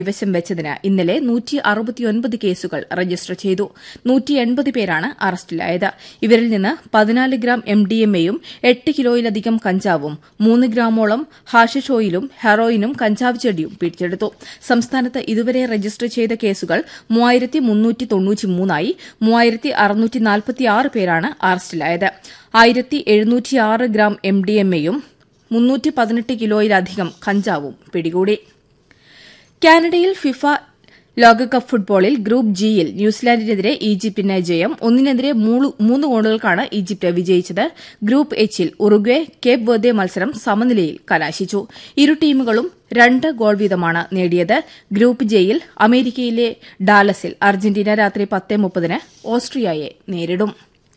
കൈവശം വെച്ചതിന് ഇന്നലെ നൂറ്റി അറുപത്തിയൊൻപത് കേസുകൾ രജിസ്റ്റർ ചെയ്തു നൂറ്റി എൺപത് പേരാണ് അറസ്റ്റിലായത് ഇവരിൽ നിന്ന് പതിനാല് ഗ്രാം എം ഡി എം എയും എട്ട് കിലോയിലധികം കഞ്ചാവും മൂന്ന് ഗ്രാമോളം ഹാഷിഷ് ഓയിലും ഹെറോയിനും കഞ്ചാവ് ചെടിയും പിടിച്ചെടുത്തു സംസ്ഥാനത്ത് ഇതുവരെ രജിസ്റ്റർ ചെയ്ത കേസുകൾ മൂവായിരത്തി മുന്നൂറ്റി തൊണ്ണൂറ്റിമൂന്നായി മൂവായിരത്തി അറുന്നൂറ്റി നാൽപ്പത്തിയാറ് പേരാണ് അറസ്റ്റിലായത് ആയിരത്തി എഴുന്നൂറ്റിയാറ് ഗ്രാം എം ഡി എം എയും മുന്നൂറ്റി പതിനെട്ട് കിലോയിലധികം കഞ്ചാവും പിടികൂടി കാനഡയിൽ ഫിഫ ലോകകപ്പ് ഫുട്ബോളിൽ ഗ്രൂപ്പ് ജിയിൽ ന്യൂസിലാൻഡിനെതിരെ ഈജിപ്തിന് ജയം ഒന്നിനെതിരെ മൂന്ന് ഗോളുകൾക്കാണ് ഈജിപ്ത് വിജയിച്ചത് ഗ്രൂപ്പ് എച്ചിൽ ഉറുഗ്വെ കേപ്പ് വെർദെ മത്സരം സമനിലയിൽ കലാശിച്ചു ഇരു ടീമുകളും രണ്ട് ഗോൾ വീതമാണ് നേടിയത് ഗ്രൂപ്പ് ജെയിൽ അമേരിക്കയിലെ ഡാലസിൽ അർജന്റീന രാത്രി പത്ത് മുപ്പതിന് ഓസ്ട്രിയയെ നേരിടും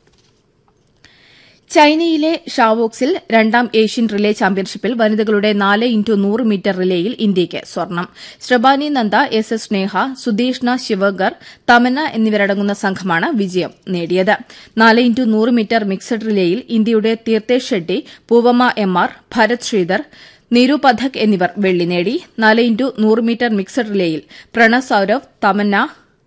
ചൈനയിലെ ഷാവോക്സിൽ രണ്ടാം ഏഷ്യൻ റിലേ ചാമ്പ്യൻഷിപ്പിൽ വനിതകളുടെ നാല് ഇൻറ്റു നൂറ് മീറ്റർ റിലേയിൽ ഇന്ത്യയ്ക്ക് സ്വർണം ശ്രബാനി നന്ദ എസ് എസ് സ്നേഹ സുദേഷ്ണ ശിവഗർ തമന്ന എന്നിവരടങ്ങുന്ന സംഘമാണ് വിജയം നേടിയത് നാല് ഇൻറ്റു നൂറ് മീറ്റർ മിക്സഡ് റിലേയിൽ ഇന്ത്യയുടെ തീർത്ഥേഷ് ഷെട്ടി പൂവമ്മ എം ആർ ഭരത് ശ്രീധർ നീരു പഥക് എന്നിവർ വെള്ളി നേടി നാല് ഇൻറ്റു നൂറ് മീറ്റർ മിക്സഡ് റിലേയിൽ പ്രണവ് സൌരവ് തമന്ന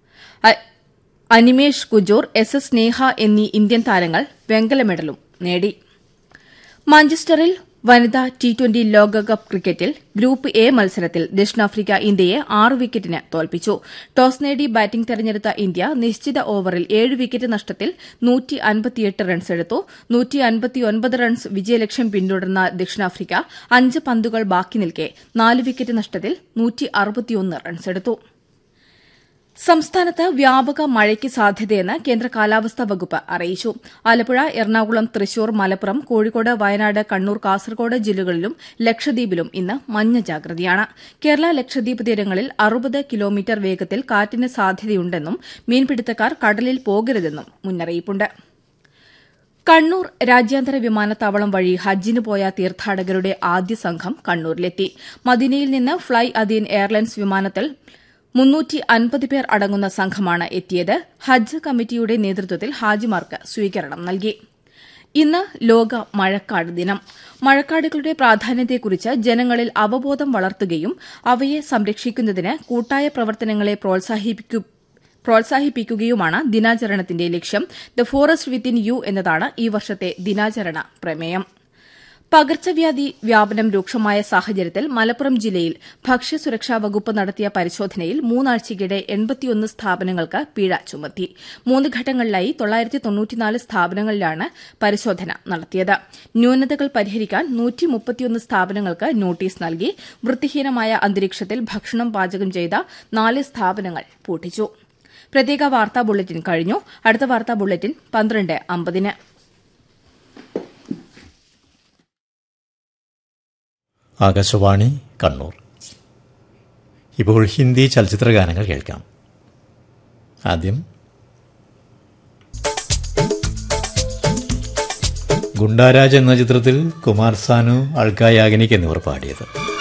അനിമേഷ് കുജൂർ എസ് എസ് സ്നേഹ എന്നീ ഇന്ത്യൻ താരങ്ങൾ വെങ്കല മെഡലും നേടി മാഞ്ചസ്റ്ററിൽ വനിതാ ടി ട്വന്റി ലോകകപ്പ് ക്രിക്കറ്റിൽ ഗ്രൂപ്പ് എ മത്സരത്തിൽ ദക്ഷിണാഫ്രിക്ക ഇന്ത്യയെ ആറ് വിക്കറ്റിന് തോൽപ്പിച്ചു ടോസ് നേടി ബാറ്റിംഗ് തെരഞ്ഞെടുത്ത ഇന്ത്യ നിശ്ചിത ഓവറിൽ ഏഴ് വിക്കറ്റ് നഷ്ടത്തിൽ റൺസ് എടുത്തു റൺസ് വിജയലക്ഷ്യം പിന്തുടർന്ന ദക്ഷിണാഫ്രിക്ക അഞ്ച് പന്തുകൾ ബാക്കി നിൽക്കെ നാല് വിക്കറ്റ് നഷ്ടത്തിൽ റൺസ് എടുത്തു സംസ്ഥാനത്ത് വ്യാപക മഴയ്ക്ക് സാധ്യതയെന്ന് കേന്ദ്ര കാലാവസ്ഥാ വകുപ്പ് അറിയിച്ചു ആലപ്പുഴ എറണാകുളം തൃശൂർ മലപ്പുറം കോഴിക്കോട് വയനാട് കണ്ണൂർ കാസർകോട് ജില്ലകളിലും ലക്ഷദ്വീപിലും ഇന്ന് മഞ്ഞ ജാഗ്രതയാണ് കേരള ലക്ഷദ്വീപ് തീരങ്ങളിൽ അറുപത് കിലോമീറ്റർ വേഗത്തിൽ കാറ്റിന് സാധ്യതയുണ്ടെന്നും മീൻപിടുത്തക്കാർ കടലിൽ പോകരുതെന്നും മുന്നറിയിപ്പുണ്ട് കണ്ണൂർ രാജ്യാന്തര വിമാനത്താവളം വഴി ഹജ്ജിന് പോയ തീർത്ഥാടകരുടെ ആദ്യ സംഘം കണ്ണൂരിലെത്തി മദീനയിൽ നിന്ന് ഫ്ളൈ അദീൻ എയർലൈൻസ് വിമാനത്തിൽ മുന്നൂറ്റി അൻപത് പേർ അടങ്ങുന്ന സംഘമാണ് എത്തിയത് ഹജ്ജ് കമ്മിറ്റിയുടെ നേതൃത്വത്തിൽ ഹാജിമാർക്ക് സ്വീകരണം നൽകി ഇന്ന് ലോക മഴക്കാട് ദിനം മഴക്കാടുകളുടെ പ്രാധാന്യത്തെക്കുറിച്ച് ജനങ്ങളിൽ അവബോധം വളർത്തുകയും അവയെ സംരക്ഷിക്കുന്നതിന് കൂട്ടായ പ്രവർത്തനങ്ങളെ പ്രോത്സാഹിപ്പിക്കുകയുമാണ് ദിനാചരണത്തിന്റെ ലക്ഷ്യം ദ ഫോറസ്റ്റ് വിത്തിൻ യു എന്നതാണ് ഈ വർഷത്തെ ദിനാചരണ പ്രമേയം പകർച്ചവ്യാധി വ്യാപനം രൂക്ഷമായ സാഹചര്യത്തിൽ മലപ്പുറം ജില്ലയിൽ ഭക്ഷ്യസുരക്ഷാ വകുപ്പ് നടത്തിയ പരിശോധനയിൽ മൂന്നാഴ്ചയ്ക്കിടെ എൺപത്തിയൊന്ന് സ്ഥാപനങ്ങൾക്ക് പിഴ ചുമത്തി മൂന്ന് ഘട്ടങ്ങളിലായി തൊള്ളായിരത്തി തൊണ്ണൂറ്റിനാല് സ്ഥാപനങ്ങളിലാണ് പരിശോധന നടത്തിയത് ന്യൂനതകൾ പരിഹരിക്കാൻ നൂറ്റി മുപ്പത്തിയൊന്ന് സ്ഥാപനങ്ങൾക്ക് നോട്ടീസ് നൽകി വൃത്തിഹീനമായ അന്തരീക്ഷത്തിൽ ഭക്ഷണം പാചകം ചെയ്ത നാല് സ്ഥാപനങ്ങൾ പൂട്ടിച്ചു പ്രത്യേക വാർത്താ ബുള്ളറ്റിൻ കഴിഞ്ഞു അടുത്ത വാർത്താ ബുള്ളറ്റിൻ പന്ത്രണ്ട് അമ്പതിന് ആകാശവാണി കണ്ണൂർ ഇപ്പോൾ ഹിന്ദി ചലച്ചിത്ര ഗാനങ്ങൾ കേൾക്കാം ആദ്യം ഗുണ്ടാരാജ് എന്ന ചിത്രത്തിൽ കുമാർ സാനു അൾക്ക യാഗ്നിക് എന്നിവർ പാടിയത്